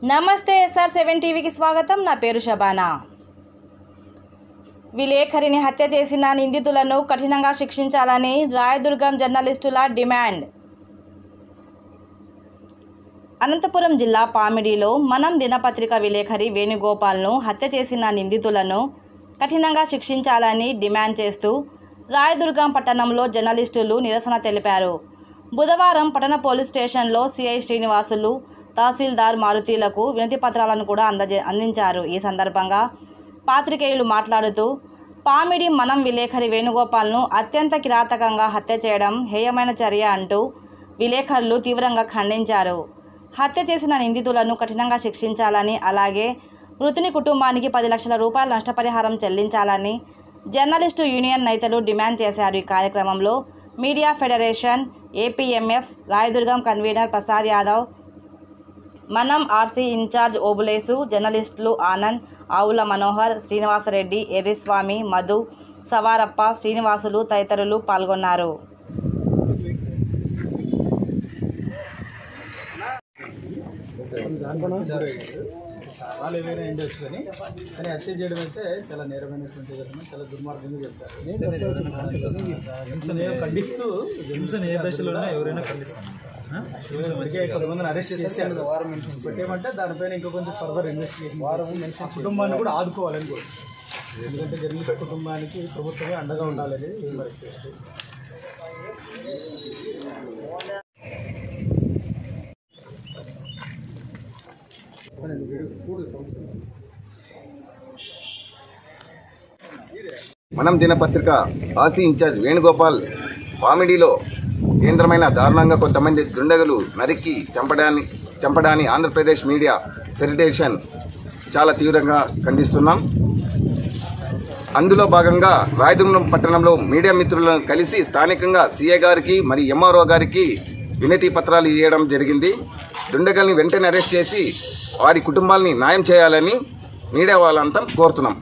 నమస్తే SR seven టీవీకి స్వాగతం నా పేరు షబానా విలేఖరిని హత్య చేసిన నిందితులను కఠినంగా శిక్షించాలని రాయదుర్గం జర్నలిస్టుల డిమాండ్ అనంతపురం జిల్లా పామిడిలో మనం దినపత్రిక విలేఖరి వేణుగోపాల్ను హత్య చేసిన నిందితులను కఠినంగా శిక్షించాలని డిమాండ్ చేస్తూ రాయదుర్గం పట్టణంలో జర్నలిస్టులు నిరసన తెలిపారు బుధవారం పట్టణ పోలీస్ స్టేషన్లో సిఐ శ్రీనివాసులు తహసీల్దార్ మారుతీలకు వినతి పత్రాలను కూడా అందజే అందించారు ఈ సందర్భంగా పాత్రికేయులు మాట్లాడుతూ పామిడి మనం విలేఖరి వేణుగోపాల్ను అత్యంత కిరాతకంగా హత్య చేయడం హేయమైన చర్య అంటూ విలేకరులు తీవ్రంగా ఖండించారు హత్య చేసిన నిందితులను కఠినంగా శిక్షించాలని అలాగే మృతుని కుటుంబానికి పది లక్షల రూపాయల నష్టపరిహారం చెల్లించాలని జర్నలిస్టు యూనియన్ నేతలు డిమాండ్ చేశారు ఈ కార్యక్రమంలో media federation APMF Rayadurgam convener Prasad Yadav మనం ఆర్సీ ఇన్ఛార్జ్ ఓబులేసు జర్నలిస్టులు ఆనంద్ ఆవుల మనోహర్ శ్రీనివాసరెడ్డి ఎర్రిస్వామి మధు సవారప్ప శ్రీనివాసులు తదితరులు పాల్గొన్నారు వాళ్ళు ఏమైనా ఉండొచ్చు కానీ కానీ హత్య చేయడం అయితే చాలా నేరమైనటువంటి విధానం చాలా దుర్మార్గంగా చెప్తారు హింసను ఖండిస్తూ హింసను ఏ దశలోనే ఎవరైనా ఖండిస్తాం ఇప్పటికే కొంతమందిని అరెస్ట్ చేసేసారు బట్ ఏమంటే దానిపైన ఇంకో కొంచెం ఫర్దర్ ఇన్వెస్టిగేషన్ ఆ కుటుంబాన్ని కూడా ఆదుకోవాలని కూడా ఎందుకంటే జర్నలిస్ట్ కుటుంబానికి ప్రభుత్వమే అండగా ఉండాలని వీళ్ళ రిక్వెస్ట్ మనం దినపత్రిక ఆర్సీ ఇన్ఛార్జ్ వేణుగోపాల్ కామెడీలో కేంద్రమైన దారుణంగా కొంతమంది దుండగులు నరికి చంపడాన్ని చంపడాన్ని ఆంధ్రప్రదేశ్ మీడియా ఫెడరేషన్ చాలా తీవ్రంగా ఖండిస్తున్నాం అందులో భాగంగా రాయదుర్గం పట్టణంలో మీడియా మిత్రులను కలిసి స్థానికంగా సీఏ గారికి మరి ఎంఆర్ఓ గారికి వినతి పత్రాలు ఇవ్వడం జరిగింది దుండగల్ని వెంటనే అరెస్ట్ చేసి వారి కుటుంబాలని న్యాయం చేయాలని మీడియా వాళ్ళంతా కోరుతున్నాం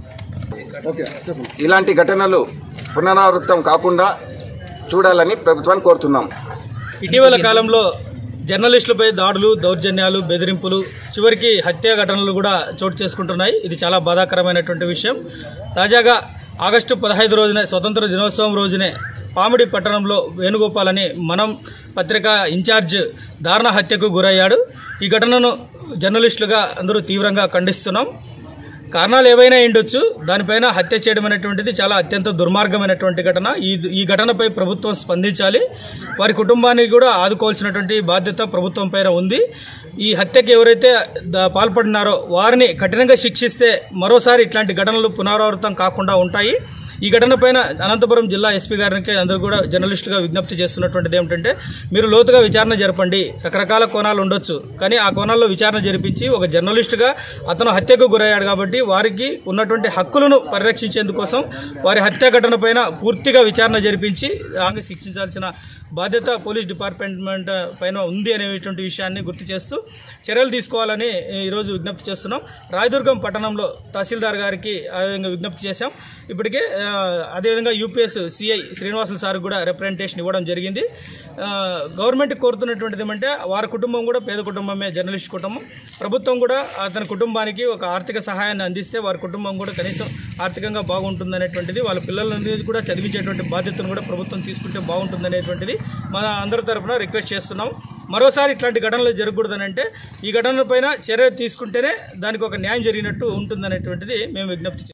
ఇలాంటి ఘటనలు పునరావృతం కాకుండా చూడాలని ప్రభుత్వాన్ని కోరుతున్నాం ఇటీవల కాలంలో జర్నలిస్టులపై దాడులు దౌర్జన్యాలు బెదిరింపులు చివరికి హత్య ఘటనలు కూడా చోటు చేసుకుంటున్నాయి ఇది చాలా బాధాకరమైనటువంటి విషయం తాజాగా ఆగస్టు పదహైదు రోజునే స్వతంత్ర దినోత్సవం రోజునే పామిడి పట్టణంలో వేణుగోపాల్ అని మనం పత్రిక ఇన్ఛార్జ్ దారుణ హత్యకు గురయ్యాడు ఈ ఘటనను జర్నలిస్టులుగా అందరూ తీవ్రంగా ఖండిస్తున్నాం కారణాలు ఏవైనా ఉండొచ్చు దానిపైన హత్య చేయడం అనేటువంటిది చాలా అత్యంత దుర్మార్గమైనటువంటి ఘటన ఈ ఈ ఘటనపై ప్రభుత్వం స్పందించాలి వారి కుటుంబానికి కూడా ఆదుకోవాల్సినటువంటి బాధ్యత ప్రభుత్వం పైన ఉంది ఈ హత్యకి ఎవరైతే ద- పాల్పడినారో వారిని కఠినంగా శిక్షిస్తే మరోసారి ఇట్లాంటి ఘటనలు పునరావృతం కాకుండా ఉంటాయి ఈ ఘటన పైన అనంతపురం జిల్లా ఎస్పీ గారికి అందరూ కూడా జర్నలిస్టుగా విజ్ఞప్తి చేస్తున్నటువంటిది ఏమిటంటే మీరు లోతుగా విచారణ జరపండి రకరకాల కోణాలు ఉండొచ్చు కానీ ఆ కోణాల్లో విచారణ జరిపించి ఒక జర్నలిస్టుగా అతను హత్యకు గురయ్యాడు కాబట్టి వారికి ఉన్నటువంటి హక్కులను పరిరక్షించేందుకోసం వారి హత్య ఘటన పైన పూర్తిగా విచారణ జరిపించి ఆమె శిక్షించాల్సిన బాధ్యత పోలీస్ డిపార్ట్మెంట్ పైన ఉంది అనేటువంటి విషయాన్ని గుర్తు చేస్తూ చర్యలు తీసుకోవాలని ఈరోజు విజ్ఞప్తి చేస్తున్నాం రాయదుర్గం పట్టణంలో తహసీల్దార్ గారికి ఆ విధంగా విజ్ఞప్తి చేశాం ఇప్పటికే ఆ, అదేవిధంగా యూపీఎస్ సిఐ శ్రీనివాసులు సార్ కూడా రిప్రజెంటేషన్ ఇవ్వడం జరిగింది ఆ, గవర్నమెంట్ కోరుతున్నటువంటిది ఏమంటే వారి కుటుంబం కూడా పేద కుటుంబమే జర్నలిస్ట్ కుటుంబం ప్రభుత్వం కూడా అతని కుటుంబానికి ఒక ఆర్థిక సహాయాన్ని అందిస్తే వారి కుటుంబం కూడా కనీసం ఆర్థికంగా బాగుంటుందనేటువంటిది వాళ్ళ పిల్లలని కూడా చదివించేటువంటి బాధ్యతను కూడా ప్రభుత్వం తీసుకుంటే బాగుంటుందనేటువంటిది మన అందరి తరఫున రిక్వెస్ట్ చేస్తున్నాం మరోసారి ఇట్లాంటి ఘటనలు జరగకూడదనంటే ఈ ఘటనల పైన చర్య తీసుకుంటేనే దానికి ఒక న్యాయం జరిగినట్టు ఉంటుందనేటువంటిది మేము విజ్ఞప్తి చేస్తున్నాం